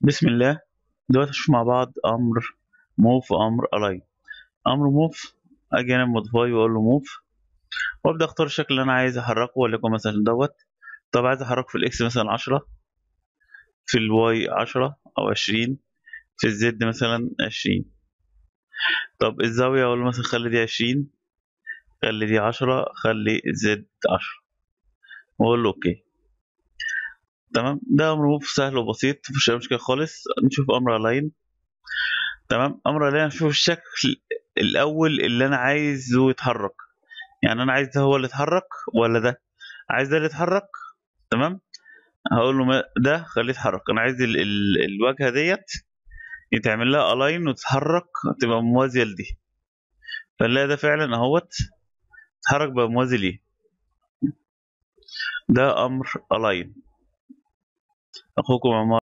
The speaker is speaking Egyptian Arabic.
بسم الله دلوقتي نشوف مع بعض امر موف وامر الاين امر موف اجي انا موديفاي واقول له موف وابدا اختار الشكل اللي انا عايز احركه وليكن مثلا دوت طب عايز احركه في الاكس مثلا عشرة في الواي عشرة او عشرين في الزد مثلا عشرين طب الزاوية اقول له مثلا خلي دي عشرين خلي دي عشرة خلي الزد عشرة واقول له اوكي تمام ده امر موف سهل وبسيط مفيش اي مشكله خالص نشوف امر الاين تمام امر الاين نشوف الشكل الاول اللي انا عايزه يتحرك يعني انا عايز ده هو اللي يتحرك ولا ده عايز ده اللي يتحرك تمام هقول له ما- ده خليه يتحرك انا عايز ال ال الواجهه ديت يتعمل لها الاين وتتحرك تبقى موازيه لدي فنلاقي ده فعلا اهوت اتحرك بقى موازي ليه ده امر الاين اخوكم عمار